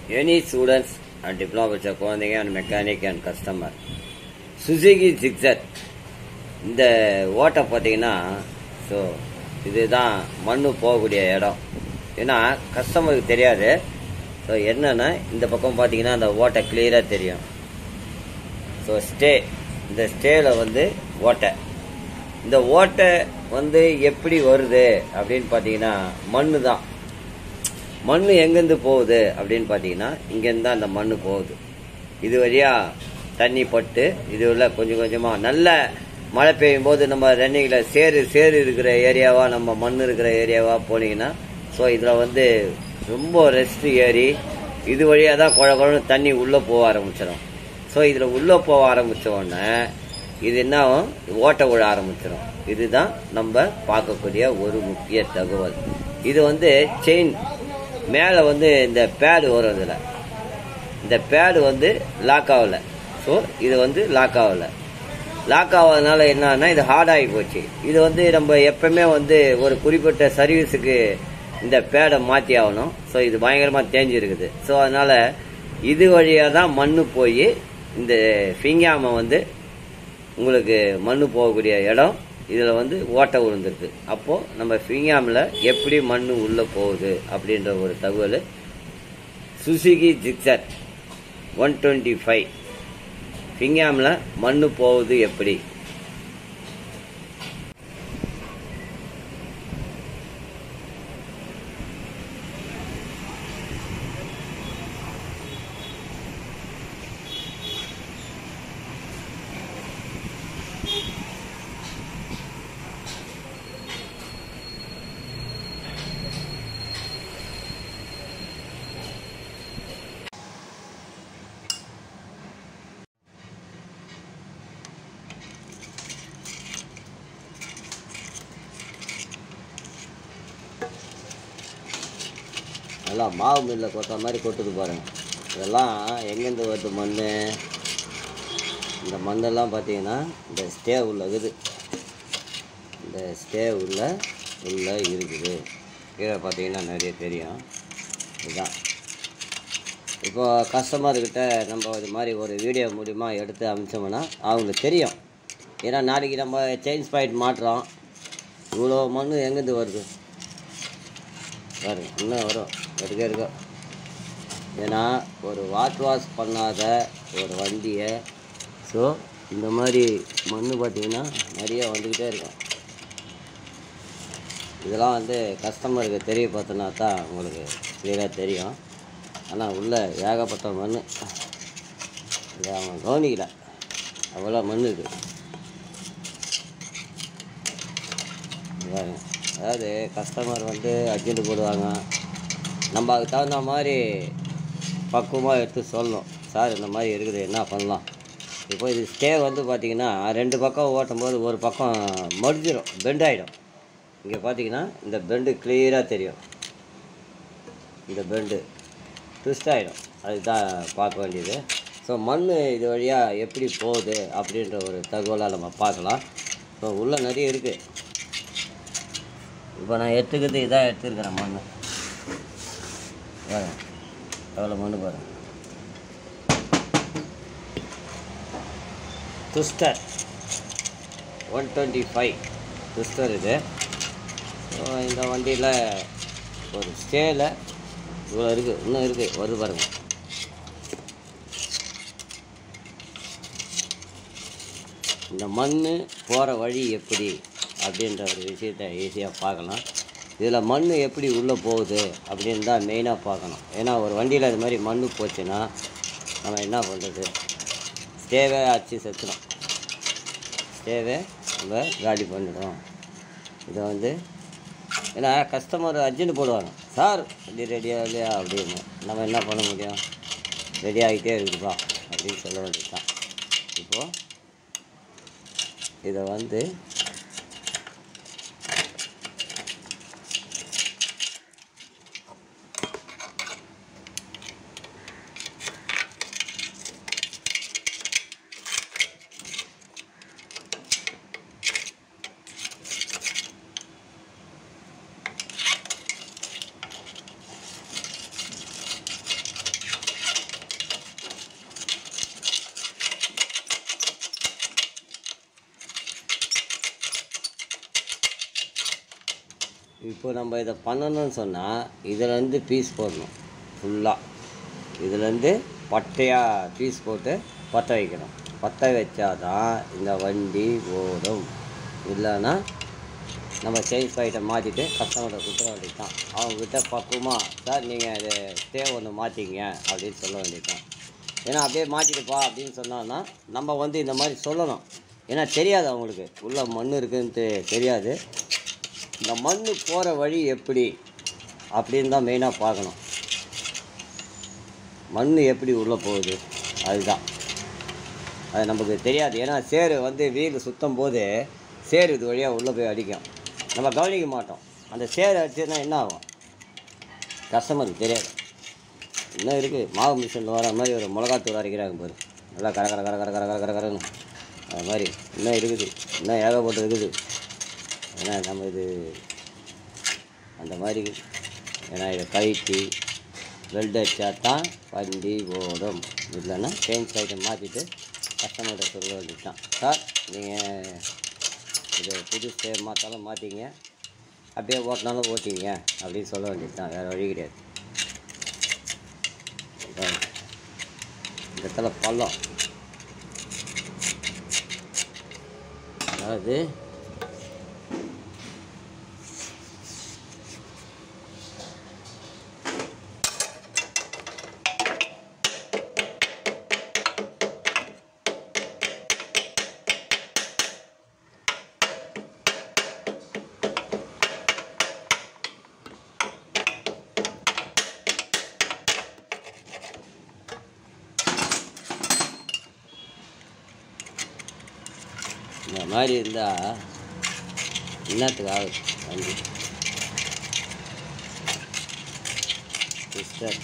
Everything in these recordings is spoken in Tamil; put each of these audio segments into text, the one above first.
எனி ஸ்டூடெண்ட்ஸ் அண்ட் டிப்ளமா படித்த குழந்தைங்க and mechanic and customer Suzuki Gixxer இந்த ஓட்டை பார்த்தீங்கன்னா ஸோ இதுதான் மண்ணு போகக்கூடிய இடம் ஏன்னா கஸ்டமருக்கு தெரியாது ஸோ என்னன்னா இந்த பக்கம் பார்த்தீங்கன்னா அந்த ஓட்டை கிளியராக தெரியும் ஸோ ஸ்டே இந்த ஸ்டேல வந்து ஓட்டை இந்த ஓட்டை வந்து எப்படி வருது அப்படின்னு பார்த்தீங்கன்னா மண்ணு தான் மண் எங்கேருந்து போகுது அப்படின்னு பார்த்தீங்கன்னா இங்கேருந்து தான் அந்த மண் போகுது இது வழியா தண்ணி பட்டு இது உள்ள கொஞ்சம் கொஞ்சமாக நல்ல மழை பெய்யும் போது நம்ம ரன்னிங்கில் சேறு சேறு இருக்கிற ஏரியாவா நம்ம மண் இருக்கிற ஏரியாவா போனீங்கன்னா ஸோ இதில் வந்து ரொம்ப ரெஸ்ட் ஏறி இது வழியாக தான் குழ குழன்னு தண்ணி உள்ளே போக ஆரம்பிச்சிடும் ஸோ இதில் உள்ளே போக ஆரம்பித்த உடனே இது என்ன ஆகும்? ஓட்டை விழ ஆரம்பிச்சிடும் இதுதான் நம்ம பார்க்கக்கூடிய ஒரு முக்கிய தகவல் இது வந்து செயின் மேலே வந்து இந்த பேடு வரும் இதில் இந்த பேடு வந்து லாக் ஆகலை ஸோ இது வந்து லாக் ஆகலை லாக் ஆகாதனால என்னன்னா இது ஹார்ட் ஆகி போச்சு இது வந்து நம்ம எப்பவுமே வந்து ஒரு குறிப்பிட்ட சர்வீஸுக்கு இந்த பேடை மாற்றி ஆகணும் ஸோ இது பயங்கரமாக தேஞ்சிருக்குது ஸோ அதனால இது வழியாக தான் மண்ணு போய் இந்த ஃபிங்காமை வந்து உங்களுக்கு மண்ணு போகக்கூடிய இடம் இதில் வந்து ஓட்டை விழுந்திருக்கு அப்போது நம்ம ஃபிங்காமில் எப்படி மண் உள்ளே போகுது அப்படின்ற ஒரு தகவல் Suzuki Gixxer one twenty five ஃபிங்காமில் மண் போகுது எப்படி நல்லா மாவு மில்லில் கொட்டுற மாதிரி கொட்டுது பாருங்க இதெல்லாம் எங்கேருந்து வருது மண் இந்த மண்ணெல்லாம் பார்த்தீங்கன்னா இந்த ஸ்டே உள்ள இருக்குது இந்த ஸ்டே உள்ள உள்ள இருக்குது கீழே பார்த்தீங்கன்னா நிறைய தெரியும் இதுதான் இப்போ கஸ்டமர்கிட்ட நம்ம இது மாதிரி ஒரு வீடியோ மூலிமா எடுத்து அமிச்சோம்னா அவங்களுக்கு தெரியும் ஏன்னா நாளைக்கு நம்ம சேஞ்ச் பாயிண்ட் மாட்டுறோம் இவ்வளோ மண் எங்கேருந்து வருது பாருங்க இன்னும் வரும் எடுக்க இருக்கும் ஏன்னா ஒரு வாட்டர் வாஷ் பண்ணாத ஒரு வண்டியை ஸோ இந்த மாதிரி மண் பார்த்தீங்கன்னா நிறைய வந்துக்கிட்டே இருக்கும் இதெல்லாம் வந்து கஸ்டமருக்கு தெரியப்படுத்தினா தான் உங்களுக்கு கிளியராக தெரியும் ஆனால் உள்ள ஏகப்பட்ட மண் இதை அவங்க கவனிக்கல அவ்வளோ மண் இருக்குது பாருங்க. அதாவது கஸ்டமர் வந்து அர்ஜென்ட் போடுவாங்க நம்ம அதுக்கு தகுந்த மாதிரி பக்குவமாக எடுத்து சொல்லணும் சார் இந்த மாதிரி இருக்குது என்ன பண்ணலாம் இப்போ இது ஸ்டே வந்து பார்த்திங்கன்னா ரெண்டு பக்கம் ஓட்டும் போது ஒரு பக்கம் மடிஞ்சிடும் பெண்ட் ஆகிடும் இங்கே பார்த்தீங்கன்னா இந்த பெண்டு கிளியராக தெரியும் இந்த பெண்டு ட்விஸ்ட் ஆகிடும் அதுதான் பார்க்க வேண்டியது ஸோ மண் இது வழியாக எப்படி போகுது அப்படின்ற ஒரு தகவலை நம்ம பார்க்கலாம் ஸோ உள்ளே நிறைய இருக்குது இப்போ நான் எடுத்துக்கிறது இதாக எடுத்துருக்கிறேன் மண் பாருங்க எவ்வளோ மண் பாருங்க twister one twenty five twister இது ஸோ இந்த வண்டியில் ஒரு ஸ்டேல இவ்வளோ இருக்குது இன்னும் இருக்குது வருது பாருங்க இந்த மண் போகிற வழி எப்படி அப்படின்ற ஒரு விஷயத்தை ஈஸியாக பார்க்கலாம் இதில் மண் எப்படி உள்ளே போகுது அப்படின்னு தான் மெயினாக பார்க்கணும் ஏன்னா ஒரு வண்டியில் இது மாதிரி மண் போச்சுன்னா நம்ம என்ன பண்ணுறது ஸ்டேவே அடிச்சு செத்துடும் ஸ்டேவே நம்ம காலி பண்ணிடும் இதை வந்து ஏன்னா கஸ்டமர் அர்ஜென்ட் போடுவாங்க சார் வண்டி ரெடியாக இல்லையா அப்படின்னு நம்ம என்ன பண்ண முடியும் ரெடி ஆகிட்டே இருக்குதுப்பா அப்படின்னு சொல்ல வேண்டியது தான் இப்போது இதை வந்து இப்போ நம்ம இதை பண்ணணும்னு சொன்னால் இதுலேருந்து பீஸ் போடணும் ஃபுல்லாக இதுலேருந்து பட்டையாக பீஸ் போட்டு பற்ற வைக்கணும் பற்ற வச்சாதான் இந்த வண்டி ஓடும் இல்லைன்னா நம்ம சேல்ஸ் பாயிட்டை மாற்றிட்டு கஸ்டமர்கிட்ட கொடுத்துட வேண்டியது தான் அவங்கக்கிட்ட பக்குவமாக சார் நீங்கள் இது ஸ்டே ஒன்று மாற்றிங்க அப்படின்னு சொல்ல வேண்டியது தான் ஏன்னா அப்படியே மாற்றிட்டுப்பா அப்படின்னு சொன்னான்னா நம்ம வந்து இந்த மாதிரி சொல்லணும் ஏன்னா தெரியாது அவங்களுக்கு உள்ள மண் இருக்குன்ட்டு தெரியாது இந்த மண் போகிற வழி எப்படி அப்படின்னு தான் மெயினாக பார்க்கணும் மண் எப்படி உள்ளே போகுது அதுதான் அது நமக்கு தெரியாது ஏன்னா சேரு வந்து வீடு சுத்தம் போது சேரு இது வழியாக உள்ளே போய் அடிக்கும் நம்ம கவனிக்க மாட்டோம் அந்த சேரு அடிச்சதுன்னா என்ன ஆகும் கஸ்டமருக்கு தெரியாது இன்னும் இருக்குது மாவு மிஷினில் வர மாதிரி ஒரு மிளகாத்தூள் அரைக்கிறாங்க பாரு நல்லா கர கர கர கர கர கர கர கரன்னு அது மாதிரி இன்னும் இருக்குது இன்னும் ஏகப்பட்டு இருக்குது ஏன்னா நம்ம இது அந்த மாதிரி ஏன்னா இதை கழட்டி வெல்ட் அடித்தா தான் வண்டி ஓடும் இல்லைன்னா சேஞ்ச் ஐட்டம் மாற்றிட்டு கஸ்டமர்கிட்ட சொல்ல வேண்டியது தான் சார் நீங்கள் இது புது ஸ்டே மாற்றாலும் மாற்றிங்க அப்படியே ஓட்டினாலும் ஓட்டிங்க அப்படின்னு சொல்ல வேண்டியது தான் வேறு வழி கிடையாது அதான். இந்த இடத்துல பள்ளம் அதாவது இந்த மாதிரி இருந்தால் என்னத்துக்கு ஆகுது வண்டி சிஸ்டர்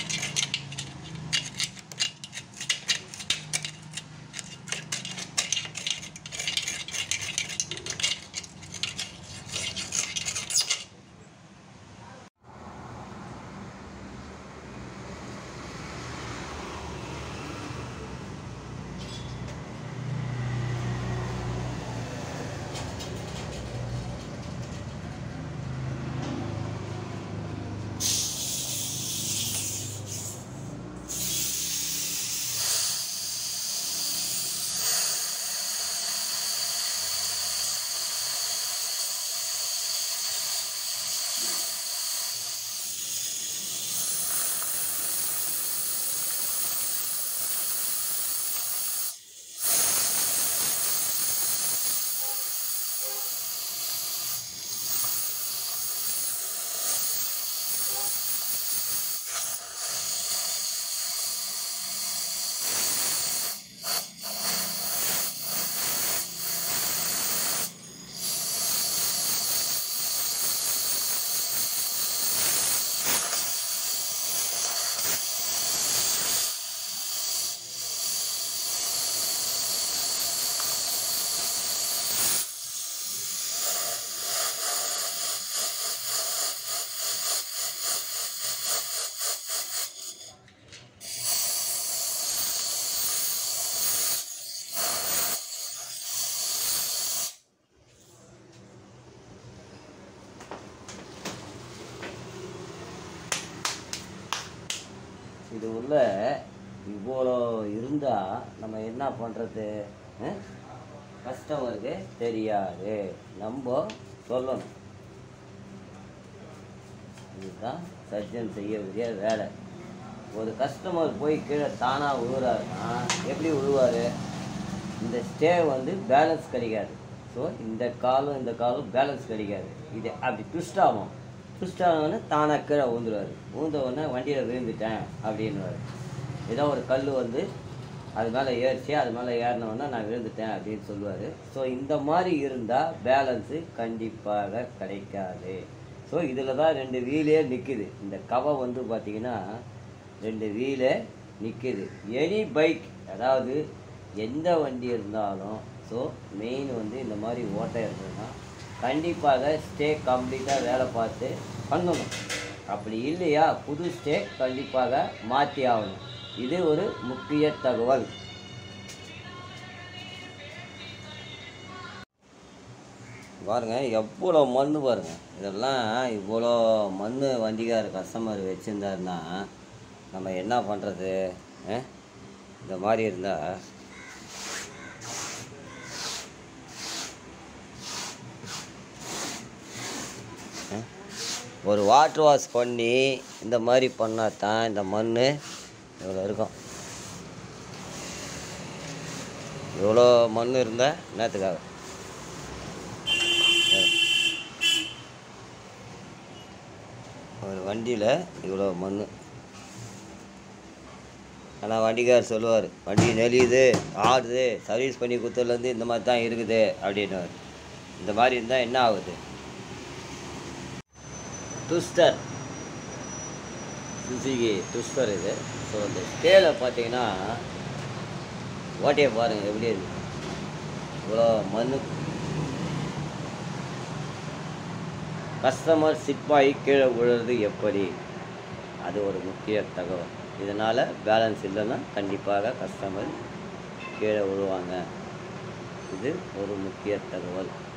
இது உள்ள இவ்வளோ இருந்தால் நம்ம என்ன பண்ணுறது கஸ்டமருக்கு தெரியாது நம்ம சொல்லணும் இதுதான் சர்ஜன் செய்யக்கூடிய வேலை ஒரு கஸ்டமர் போய் கீழே தானாக விழுறாருன்னா எப்படி விழுவார் இந்த ஸ்டே வந்து பேலன்ஸ் கிடைக்காது ஸோ இந்த காலும் இந்த காலும் பேலன்ஸ் கிடைக்காது இது அப்படி ட்விஸ்ட் ஆகும் ட்விஸ்ட் ஆனவொடனே தானாக கீழே விழுந்துருவார் விழுந்த உடனே வண்டியில் விழுந்துட்டேன் அப்படின்னுவார் ஏதோ ஒரு கல் வந்து அது மேலே ஏறிச்சு அது மேலே ஏறினவொடனே நான் விழுந்துட்டேன் அப்படின்னு சொல்லுவார் ஸோ இந்த மாதிரி இருந்தால் பேலன்ஸு கண்டிப்பாக கிடைக்காது ஸோ இதில் தான் ரெண்டு வீலே நிற்குது இந்த கவை வந்து பார்த்திங்கன்னா ரெண்டு வீலே நிற்குது எனி பைக் அதாவது எந்த வண்டி இருந்தாலும் ஸோ மெயின் வந்து இந்த மாதிரி ஓட்டை இருந்ததுன்னா கண்டிப்பாக ஸ்டே கம்ப்ளீட்டாக வேலை பார்த்து பண்ணணும் அப்படி இல்லையா புது ஸ்டே கண்டிப்பாக மாற்றி ஆகணும் இது ஒரு முக்கிய தகவல் பாருங்கள் எவ்வளோ மண் பாருங்கள் இதெல்லாம் இவ்வளோ மண் வண்டிக்கார கஸ்டமர் வச்சுருந்தாருன்னா நம்ம என்ன பண்ணுறது இந்த மாதிரி இருந்தால் ஒரு வாட்டர் வாஷ் பண்ணி இந்த மாதிரி பண்ணால் தான் இந்த மண் இவ்வளோ இருக்கும் இவ்வளோ மண் இருந்தால் என்னத்துக்காக ஒரு வண்டியில் இவ்வளோ மண் ஆனால் வண்டிக்கார் சொல்லுவார் வண்டி நெளியுது ஆடுது சர்வீஸ் பண்ணி கொடுத்ததுலேருந்து இந்த மாதிரி தான் இருக்குது அப்படின்னுவார் இந்த மாதிரி இருந்தால் என்ன ஆகுது ட்விஸ்டர் சுசுகி ட்விஸ்டர் இது ஸோ இந்த ஸ்கேலை பார்த்தீங்கன்னா ஓட்டையை பாருங்கள் எப்படி இருக்கு இவ்வளோ மண் கஸ்டமர் சிப்பாயி கீழே விழுறது எப்படி அது ஒரு முக்கிய தகவல் இதனால் பேலன்ஸ் இல்லைன்னா கண்டிப்பாக கஸ்டமர் கீழே விழுவாங்க இது ஒரு முக்கிய தகவல்